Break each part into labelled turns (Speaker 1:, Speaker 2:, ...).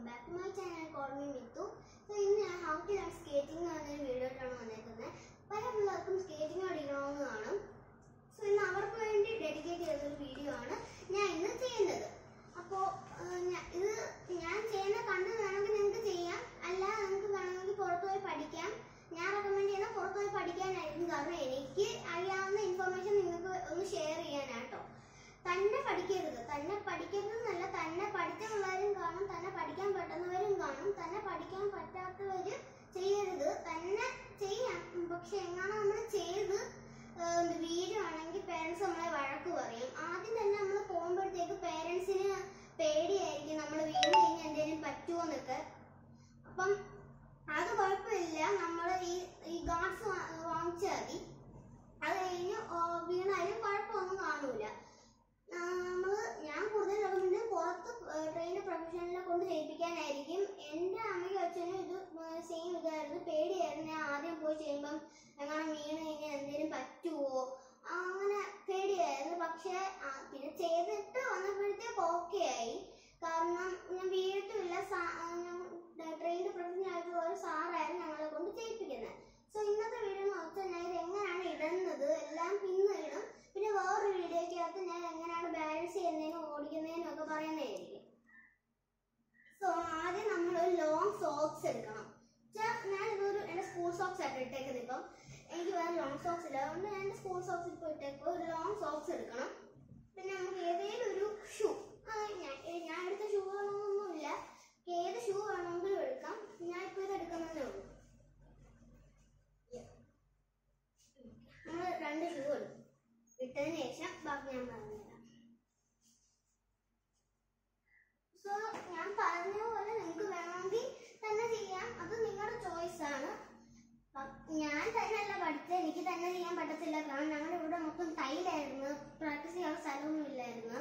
Speaker 1: back to my channel call me Mithu so ഇന്ന് ഞാൻ how to learn skating എന്ന് പറഞ്ഞൊരു വീഡിയോ ആയിട്ടാണ് വന്നേക്കുന്നത് പല പിള്ളേർക്കും സ്കേറ്റിംഗ് പഠിക്കണമെന്ന് കാണും സോ ഇന്ന് അവർക്ക് വേണ്ടി ഡെഡിക്കേറ്റ് ചെയ്ത ഒരു വീഡിയോ ആണ് ഞാൻ ഇന്ന് ചെയ്യുന്നത് അപ്പോൾ ഇത് ഞാൻ ചെയ്യുന്ന കണ്ട് വേണമെങ്കിൽ നിങ്ങൾക്ക് ചെയ്യാം അല്ല നിങ്ങൾക്ക് വേണമെങ്കിൽ പുറത്ത് പോയി പഠിക്കാം ഞാൻ റെക്കമെൻഡ് ചെയ്യുന്ന പുറത്ത് പോയി പഠിക്കാനായിരിക്കും കാരണം എനിക്ക് അറിയാവുന്ന ഇൻഫർമേഷൻ നിങ്ങൾക്ക് ഒന്ന് ഷെയർ ചെയ്യാനാട്ടോ തന്നെ പഠിക്കരുത് തന്നെ പഠിക്കരുത് എന്നല്ല തന്നെ പഠിച്ച പിള്ളേരും കാണും തന്നെ പഠിക്കാൻ പറ്റുന്നവരും കാണും തന്നെ പഠിക്കാൻ പറ്റാത്തവര് ചെയ്യരുത് തന്നെ ചെയ്യാം ഉം, പക്ഷെ എങ്ങനെ നമ്മൾ ചെയ്ത് വീഴുവാണെങ്കിൽ പേരൻസ് നമ്മളെ വഴക്ക് പറയും ആദ്യം തന്നെ നമ്മൾ പോകുമ്പോഴത്തേക്ക് പേരൻസിന് പേടിയായിരിക്കും നമ്മൾ വീണ് കഴിഞ്ഞാൽ എന്തെങ്കിലും പറ്റുമോ എന്നൊക്കെ അപ്പം അത് കുഴപ്പമില്ല നമ്മൾ ഈ ഈ ഗാർഡ്സ് വാങ്ങിച്ചാൽ മതി അത് കഴിഞ്ഞ് ഓ, വീണാലും കുഴപ്പമൊന്നും കാണൂല നമ്മൾ ഞാൻ കൂടുതൽ റെക്കമെൻഡ് പുറത്ത് ട്രെയിനിന്റെ പ്രൊഫഷണലിനെ കൊണ്ട് ചെയ്യിപ്പിക്കാനായിരിക്കും എൻ്റെ അമ്മയ്ക്കും അച്ഛനും ഇത് സെയിം ഇതായിരുന്നു പേടിയായിരുന്നു ഞാൻ ആദ്യം പോയി ചെയ്യുമ്പം എങ്ങനെ വീണ് കഴിഞ്ഞാൽ എന്തെങ്കിലും പറ്റുമോ അങ്ങനെ പേടിയായിരുന്നു പക്ഷേ ആ, പിന്നെ ചെയ്തിട്ട് വന്നപ്പോഴത്തേക്ക് ഓക്കെ ആയി കാരണം ഞാൻ വീട്ടിലില്ല ട്രെയിനിന്റെ പ്രൊഫഷണൽ ആയിട്ടുള്ള ഒരു സാറായിരുന്നു ഞങ്ങളെ കൊണ്ട് ചെയ്യിപ്പിക്കുന്നത് സോ ഇന്നത്തെ വീഡിയോ എന്ന് വെച്ചാൽ ഞാൻ ഇത് എങ്ങനെയാണ് ഇടുന്നത് എല്ലാം പിന്നെ ഇടും പിന്നെ വേറൊരു വീഡിയോയ്ക്കകത്ത് ഞാൻ എങ്ങനെയാണ് ബാലൻസ് ചെയ്യുന്നതിനും ഓടിക്കുന്നതിനും ഒക്കെ പറയുന്നതായിരിക്കും സോ ആദ്യം നമ്മൾ ഒരു ലോങ് സോക്സ് എടുക്കണം ച്ചാ- ഞാൻ ഇതൊരു എൻ്റെ സ്കൂൾ സോക്സ് ആയിട്ട് ഇട്ടേക്കുന്നത് ഇപ്പം എനിക്ക് വേറെ ലോങ് സോക്സ് ഇല്ല അതുകൊണ്ട് ഞാൻ എൻ്റെ സ്കൂൾ സോക്സ് ഇപ്പോൾ ഇട്ടേക്കും ഒരു ലോങ് സോക്സ് എടുക്കണം പിന്നെ നമുക്ക് ഏതെങ്കിലും ഒരു ഷൂ ഞാൻ ഏ- ഞാൻ എടുത്ത ഷൂ വേണമെന്നൊന്നുമില്ല ഏത് ഷൂ വേണമെങ്കിലും എടുക്കാം ഞാൻ ഇപ്പോൾ ഇത് എടുക്കുന്നതേ ഉള്ളൂ നമ്മൾ രണ്ട് ഷൂ എടുക്കും ഇട്ടതിന് ശേഷം ബാക്കി ഞാൻ പറഞ്ഞുതരാം സോ ഞാൻ പറഞ്ഞ പോലെ നിങ്ങൾക്ക് വേണമെങ്കിൽ തന്നെ ചെയ്യാം അത് നിങ്ങളുടെ ചോയ്സ് ആണ് പ- ഞാൻ തന്നെയല്ല പഠിച്ചത് എനിക്ക് തന്നെ ചെയ്യാൻ പറ്റത്തില്ല കാരണം ഞങ്ങളുടെ ഇവിടെ മൊത്തം ടൈലായിരുന്നു പ്രാക്ടീസ് ചെയ്യാൻ സ്ഥലമൊന്നും ഇല്ലായിരുന്നു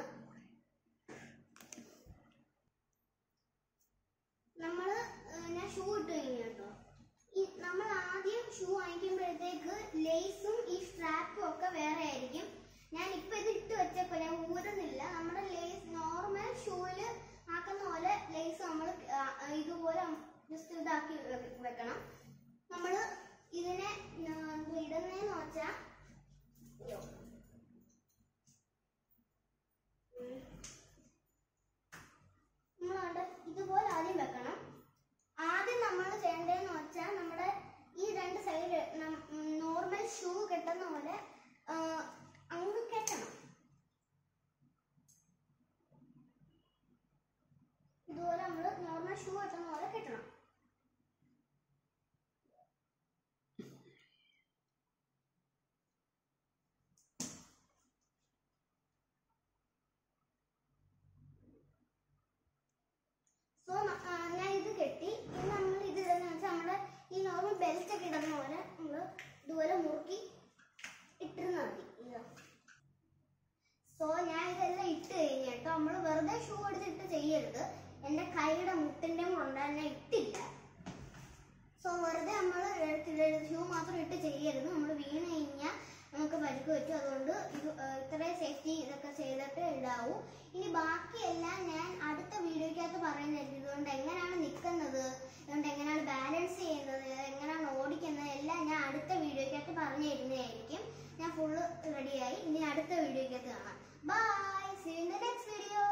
Speaker 1: നമ്മൾ ഞാൻ ഷൂ ഇട്ട് കഴിഞ്ഞു കേട്ടോ ഈ നമ്മൾ ആദ്യം ഷൂ വാങ്ങിക്കുമ്പോഴത്തേക്ക് ലേസും ഈ സ്ട്രാപ്പും ഒക്കെ വേറെ ആയിരിക്കും ഞാൻ ഇപ്പൊ ഇത് ഇട്ട് വെച്ചപ്പോ ഞാൻ ഊരുന്നില്ല നമ്മുടെ ലേസ് നോർമൽ ഷൂവില് ആക്കുന്ന പോലെ ലേസ് നമ്മൾ ഇതുപോലെ ജസ്റ്റ് ഇതാക്കി വെ- വെക്കണം നമ്മൾ ഇതിനെ ആ, ഇടുന്നതെന്ന് വെച്ചാൽ നമ്മൾ ഇതുപോലെ ആദ്യം വെക്കണം ആദ്യം നമ്മൾ ചെയ്യേണ്ടതെന്ന് വെച്ചാൽ നമ്മുടെ ഈ രണ്ട് സൈഡ് നോർമൽ ഷൂ കെട്ടുന്ന പോലെ ആ, അങ്ങ് കെട്ടണം ഇതുപോലെ നമ്മൾ നോർമൽ ഷൂ കെട്ടുന്ന പോലെ കെട്ടണം സോ ഞാൻ ഇത് കെട്ടി ഇനി നമ്മൾ ഇത് ഇടുന്ന വെച്ചാൽ നമ്മുടെ ഈ നോർമൽ ബെൽറ്റ് ഒക്കെ ഇടുന്ന പോലെ നമ്മൾ ഇതുപോലെ മുറുക്കി ഇട്ടിരുന്നാൽ മതി ഇതാ സോ ഞാൻ ഇതെല്ലാം ഇട്ട് കഴിഞ്ഞ് കേട്ടോ നമ്മൾ വെറുതെ ഷൂ എടുത്തിട്ട് ചെയ്യരുത് എൻ്റെ കൈയുടെ മുട്ടിൻ്റെ കൊണ്ട് തന്നെ ഇട്ടില്ല സോ വെറുതെ നമ്മൾ ഷൂ മാത്രം ഇട്ട് ചെയ്യരുത് നമ്മൾ വീണ് കഴിഞ്ഞാൽ നമുക്ക് പരിക്ക് പറ്റും അതുകൊണ്ട് ഇത് ഏഹ്, ഇത്രയും സേഫ്റ്റി ഇതൊക്കെ ചെയ്തിട്ട് ഇടാവൂ ഇനി ബാക്കിയെല്ലാം ഞാൻ അടുത്ത വീഡിയോയ്ക്കകത്ത് പറയുന്നതായിരിക്കും ഇതുകൊണ്ട് എങ്ങനെയാണ് നിൽക്കുന്നത് ഇതുകൊണ്ട് എങ്ങനെയാണ് ബാലൻസ് ചെയ്യുന്നത് എങ്ങനെയാണ് ഓടിക്കുന്നത് എല്ലാം ഞാൻ അടുത്ത വീഡിയോയ്ക്കകത്ത് പറഞ്ഞു തരുന്നതായിരിക്കും ഞാൻ ഫുള്ള് റെഡിയായി ഇനി അടുത്ത വീഡിയോയ്ക്കകത്ത് കാണാം bye see in the next video